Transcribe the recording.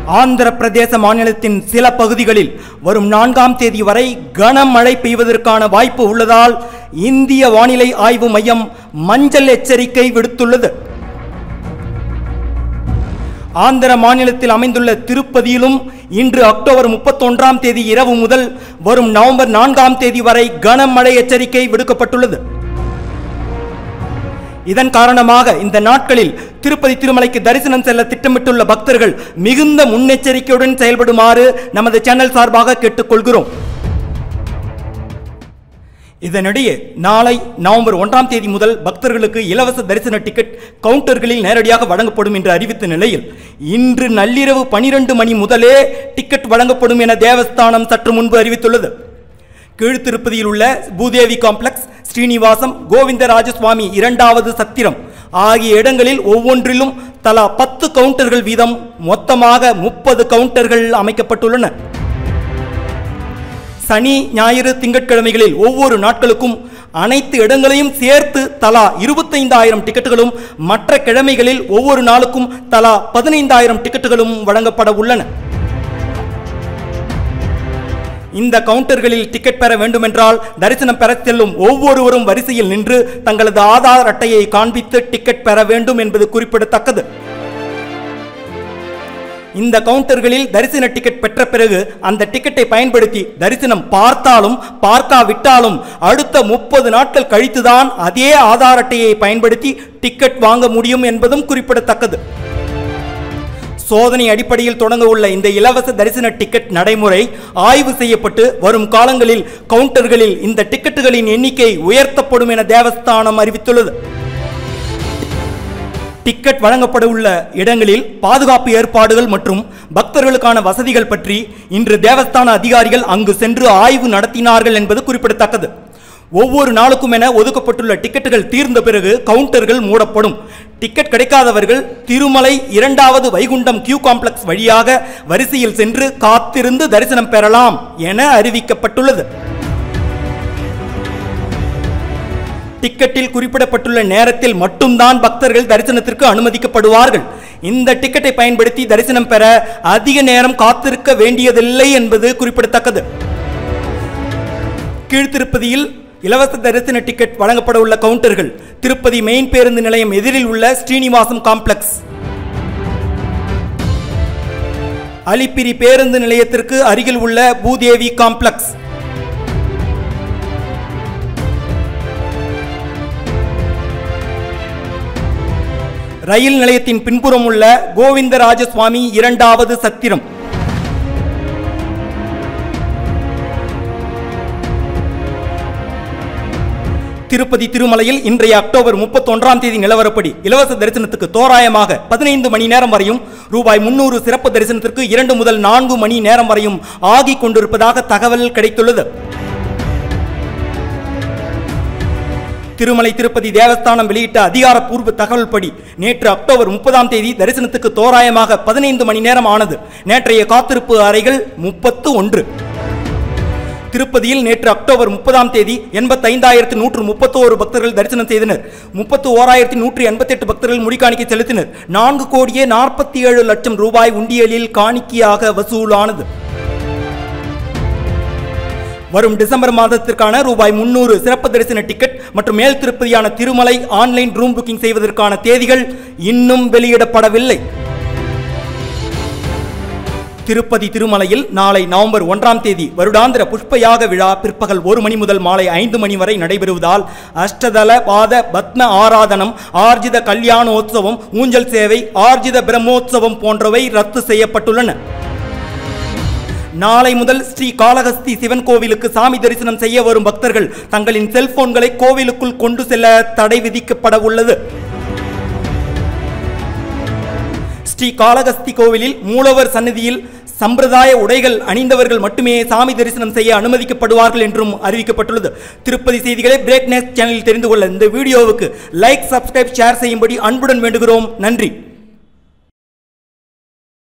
ஆந்திர பிரதேச மாநிலத்தின் சில பகுதிகளில் வரும் நான்காம் தேதி வரை கனமழை பெய்வதற்கான வாய்ப்பு உள்ளதால் இந்திய வானிலை ஆய்வு மையம் மஞ்சள் எச்சரிக்கை விடுத்துள்ளது ஆந்திர மாநிலத்தில் அமைந்துள்ள திருப்பதியிலும் இன்று அக்டோபர் முப்பத்தொன்றாம் தேதி இரவு முதல் வரும் நவம்பர் நான்காம் தேதி வரை கனமழை எச்சரிக்கை விடுக்கப்பட்டுள்ளது இதன் காரணமாக இந்த நாட்களில் திருப்பதி திருமலைக்கு தரிசனம் செல்ல திட்டமிட்டுள்ள பக்தர்கள் மிகுந்த முன்னெச்சரிக்கையுடன் செயல்படுமாறு நமது சேனல் சார்பாக கேட்டுக்கொள்கிறோம் இதனிடையே நாளை நவம்பர் ஒன்றாம் தேதி முதல் பக்தர்களுக்கு இலவச தரிசன டிக்கெட் கவுண்டர்களில் நேரடியாக வழங்கப்படும் என்று அறிவித்த நிலையில் இன்று நள்ளிரவு பனிரெண்டு மணி முதலே டிக்கெட் வழங்கப்படும் என தேவஸ்தானம் சற்று முன்பு அறிவித்துள்ளது கீழ்த்திருப்பதியில் உள்ள பூதேவி காம்ப்ளெக்ஸ் ஸ்ரீனிவாசம் கோவிந்தராஜசுவாமி இரண்டாவது சத்திரம் ஆகிய இடங்களில் ஒவ்வொன்றிலும் தலா பத்து கவுண்டர்கள் வீதம் மொத்தமாக முப்பது கவுண்டர்கள் அமைக்கப்பட்டுள்ளன சனி ஞாயிறு திங்கட்கிழமைகளில் ஒவ்வொரு நாட்களுக்கும் அனைத்து இடங்களையும் சேர்த்து தலா இருபத்தைந்தாயிரம் டிக்கெட்டுகளும் மற்ற கிழமைகளில் ஒவ்வொரு நாளுக்கும் தலா பதினைந்தாயிரம் டிக்கெட்டுகளும் வழங்கப்பட உள்ளன இந்த கவுண்டர்களில் டிக்கெட் பெற வேண்டுமென்றால் தரிசனம் பெற செல்லும் ஒவ்வொருவரும் வரிசையில் நின்று தங்களது ஆதார் அட்டையை காண்பித்து டிக்கெட் பெற வேண்டும் என்பது குறிப்பிடத்தக்கது இந்த கவுண்டர்களில் தரிசன டிக்கெட் பெற்ற பிறகு அந்த டிக்கெட்டை பயன்படுத்தி தரிசனம் பார்த்தாலும் பார்க்காவிட்டாலும் அடுத்த முப்பது நாட்கள் கழித்துதான் அதே ஆதார் அட்டையை பயன்படுத்தி டிக்கெட் வாங்க முடியும் என்பதும் குறிப்பிடத்தக்கது சோதனை அடிப்படையில் தொடங்க உள்ள இந்த இலவச தரிசன டிக்கெட் நடைமுறை ஆய்வு செய்யப்பட்டு வரும் காலங்களில் கவுண்டர்களில் இந்த டிக்கெட்டுகளின் எண்ணிக்கை உயர்த்தப்படும் என தேவஸ்தானம் அறிவித்துள்ளது டிக்கெட் வழங்கப்பட உள்ள இடங்களில் பாதுகாப்பு ஏற்பாடுகள் மற்றும் பக்தர்களுக்கான வசதிகள் பற்றி இன்று தேவஸ்தான அதிகாரிகள் அங்கு சென்று ஆய்வு நடத்தினார்கள் என்பது குறிப்பிடத்தக்கது ஒவ்வொரு நாளுக்கும் என ஒதுக்கப்பட்டுள்ள டிக்கெட்டுகள் தீர்ந்த பிறகு கவுண்டர்கள் மூடப்படும் டிக்கெட் கிடைக்காதவர்கள் திருமலை இரண்டாவது வைகுண்டம் கியூ காம்ப்ளெக்ஸ் வழியாக வரிசையில் சென்று காத்திருந்து தரிசனம் பெறலாம் என அறிவிக்கப்பட்டுள்ளது டிக்கெட்டில் குறிப்பிடப்பட்டுள்ள நேரத்தில் மட்டும்தான் பக்தர்கள் தரிசனத்திற்கு அனுமதிக்கப்படுவார்கள் இந்த டிக்கெட்டை பயன்படுத்தி தரிசனம் பெற அதிக நேரம் காத்திருக்க வேண்டியதில்லை என்பது குறிப்பிடத்தக்கது கீழ்த்திருப்பதியில் இலவச தரிசன டிக்கெட் வழங்கப்பட உள்ள கவுண்டர்கள் திருப்பதி மெயின் பேருந்து நிலையம் எதிரில் உள்ள ஸ்ரீனிவாசம் காம்ப்ளெக்ஸ் அலிப்பிரி பேருந்து நிலையத்திற்கு அருகில் உள்ள பூதேவி காம்ப்ளெக்ஸ் ரயில் நிலையத்தின் பின்புறம் உள்ள கோவிந்தராஜசுவாமி இரண்டாவது சத்திரம் திருப்பதி திருமலையில் இன்றைய அக்டோபர் முப்பத்தொன்றாம் தேதி நிலவரப்படி இலவச தரிசனத்துக்கு தோராயமாக பதினைந்து மணி நேரம் வரையும் ரூபாய் முன்னூறு சிறப்பு தரிசனத்திற்கு இரண்டு முதல் நான்கு மணி நேரம் வரையும் ஆகிக் கொண்டிருப்பதாக தகவல் கிடைத்துள்ளது திருமலை திருப்பதி தேவஸ்தானம் வெளியிட்ட அதிகாரப்பூர்வ தகவல் படி நேற்று அக்டோபர் முப்பதாம் தேதி தரிசனத்துக்கு தோராயமாக பதினைந்து மணி நேரம் ஆனது நேற்றைய காத்திருப்பு அறைகள் முப்பத்து ஒன்று திருப்பதியில் நேற்று அக்டோபர் முப்பதாம் தேதி எண்பத்தைந்தாயிரத்து நூற்று முப்பத்தோரு பக்தர்கள் தரிசனம் செய்தனர் முப்பத்து ஓராயிரத்தி நூற்றி எண்பத்தெட்டு பக்தர்கள் முடிக்காணிக்கை செலுத்தினர் நான்கு கோடியே நாற்பத்தி ஏழு லட்சம் ரூபாய் உண்டியலில் காணிக்கையாக வசூலானது வரும் டிசம்பர் மாதத்திற்கான ரூபாய் முன்னூறு சிறப்பு தரிசன டிக்கெட் மற்றும் மேல் திருப்பதியான திருமலை ஆன்லைன் ரூம் புக்கிங் செய்வதற்கான தேதிகள் இன்னும் வெளியிடப்படவில்லை திருப்பதி திருமலையில் நாளை நவம்பர் ஒன்றாம் தேதி வருடாந்திர புஷ்பயாக விழா பிற்பகல் ஒரு மணி முதல் மாலை ஐந்து மணி வரை நடைபெறுவதால் அஷ்டதல பாத பத்ம ஆராதனம் ஆர்ஜித கல்யாணோத்சவம் ஊஞ்சல் சேவை ஆர்ஜித பிரம்மோத்சவம் போன்றவை ரத்து செய்யப்பட்டுள்ளன நாளை முதல் ஸ்ரீ காளஹஸ்தி சிவன் கோவிலுக்கு சாமி தரிசனம் செய்ய வரும் பக்தர்கள் தங்களின் செல்போன்களை கோவிலுக்குள் கொண்டு செல்ல தடை விதிக்கப்பட உள்ளது ஸ்ரீ காளகஸ்தி கோவிலில் மூலவர் சன்னதியில் சம்பிரதாய உடைகள் அணிந்தவர்கள் மட்டுமே சாமி தரிசனம் செய்ய அனுமதிக்கப்படுவார்கள் என்றும் அறிவிக்கப்பட்டுள்ளது திருப்பதி செய்திகளை பிரேக் நேஸ் சேனலில் தெரிந்து கொள்ள இந்த வீடியோவுக்கு லைக் சப்ஸ்கிரைப் ஷேர் செய்யும்படி அன்புடன் வேண்டுகிறோம் நன்றி